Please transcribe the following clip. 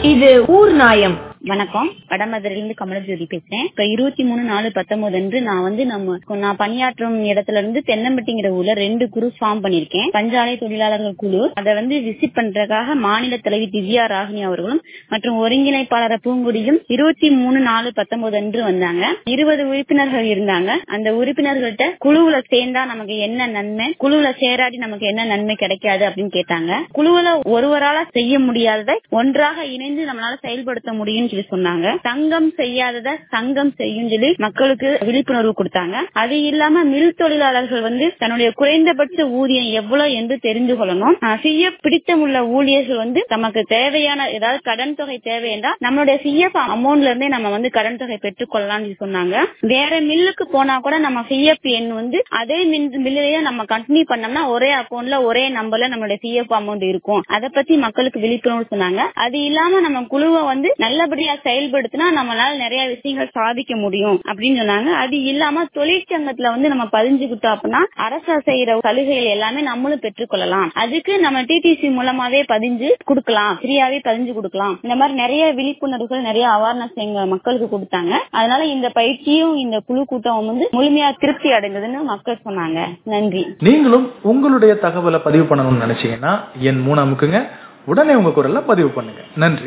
இது ஊர் நாயம் வணக்கம் வடமதுரையிலிருந்து கமலஜோதி பேசுறேன் இப்ப இருபத்தி மூணு நாலு பத்தொன்பது அன்று நான் வந்து நம்ம நான் பணியாற்றும் இடத்துல இருந்து தென்னம்பட்டிங்கிற ஊர்ல ரெண்டு குழு ஃபார்ம் பண்ணிருக்கேன் பஞ்சாலை தொழிலாளர்கள் குழு அதை வந்து விசிட் பண்றதுக்காக மாநில தலைவி திவ்யா ராகினி அவர்களும் மற்றும் ஒருங்கிணைப்பாளர் பூங்குடியும் இருபத்தி மூணு நாலு பத்தொன்பது அன்று வந்தாங்க இருபது உறுப்பினர்கள் இருந்தாங்க அந்த உறுப்பினர்கள்ட்ட குழுவுல சேர்ந்தா நமக்கு என்ன நன்மை குழுவுல சேராடி நமக்கு என்ன நன்மை கிடைக்காது அப்படின்னு கேட்டாங்க குழுவுல ஒருவரால செய்ய முடியாததை ஒன்றாக இணைந்து நம்மளால செயல்படுத்த முடியும்னு சொல்லி சொன்னாங்க சங்கம் செய்யாதத சங்கம் செய்யும் சொல்லி மக்களுக்கு விழிப்புணர்வு கொடுத்தாங்க அது இல்லாம மில் தொழிலாளர்கள் வந்து தன்னுடைய குறைந்தபட்ச ஊதியம் எவ்வளவு என்று தெரிந்து கொள்ளணும் செய்ய பிடித்தமுள்ள ஊழியர்கள் வந்து நமக்கு தேவையான ஏதாவது கடன் தொகை தேவை என்றால் நம்மளுடைய சிஎஃப் அமௌண்ட்ல இருந்தே நம்ம வந்து கடன் தொகை பெற்றுக் கொள்ளலாம்னு சொன்னாங்க வேற மில்லுக்கு போனா கூட நம்ம சிஎஃப் எண் வந்து அதே மில்லையே நம்ம கண்டினியூ பண்ணோம்னா ஒரே அக்கௌண்ட்ல ஒரே நம்பர்ல நம்மளுடைய சிஎஃப் அமௌண்ட் இருக்கும் அதை பத்தி மக்களுக்கு விழிப்புணர்வு சொன்னாங்க அது இல்லாம நம்ம குழுவை வந்து நல்லபடியா செயல்படுத்தினா நம்மளால நிறைய விஷயங்கள் சாதிக்க முடியும் அப்படின்னு சொன்னாங்க அது இல்லாம தொழிற்சங்கத்துல வந்து நம்ம பதிஞ்சுக்கிட்டோம் அப்படின்னா அரசு செய்யற சலுகைகள் எல்லாமே நம்மளும் பெற்றுக்கொள்ளலாம் அதுக்கு நம்ம டிடிசி மூலமாவே பதிஞ்சு கொடுக்கலாம் ஃப்ரீயாவே பதிஞ்சு கொடுக்கலாம் இந்த மாதிரி நிறைய விழிப்புணர்வுகள் நிறைய அவேர்னஸ் எங்க மக்களுக்கு கொடுத்தாங்க அதனால இந்த பயிற்சியும் இந்த குழு கூட்டம் வந்து முழுமையா திருப்தி அடைந்ததுன்னு மக்கள் சொன்னாங்க நன்றி நீங்களும் உங்களுடைய தகவலை பதிவு பண்ணணும்னு நினைச்சீங்கன்னா என் மூணு அமுக்குங்க உடனே உங்க குரல்ல பதிவு பண்ணுங்க நன்றி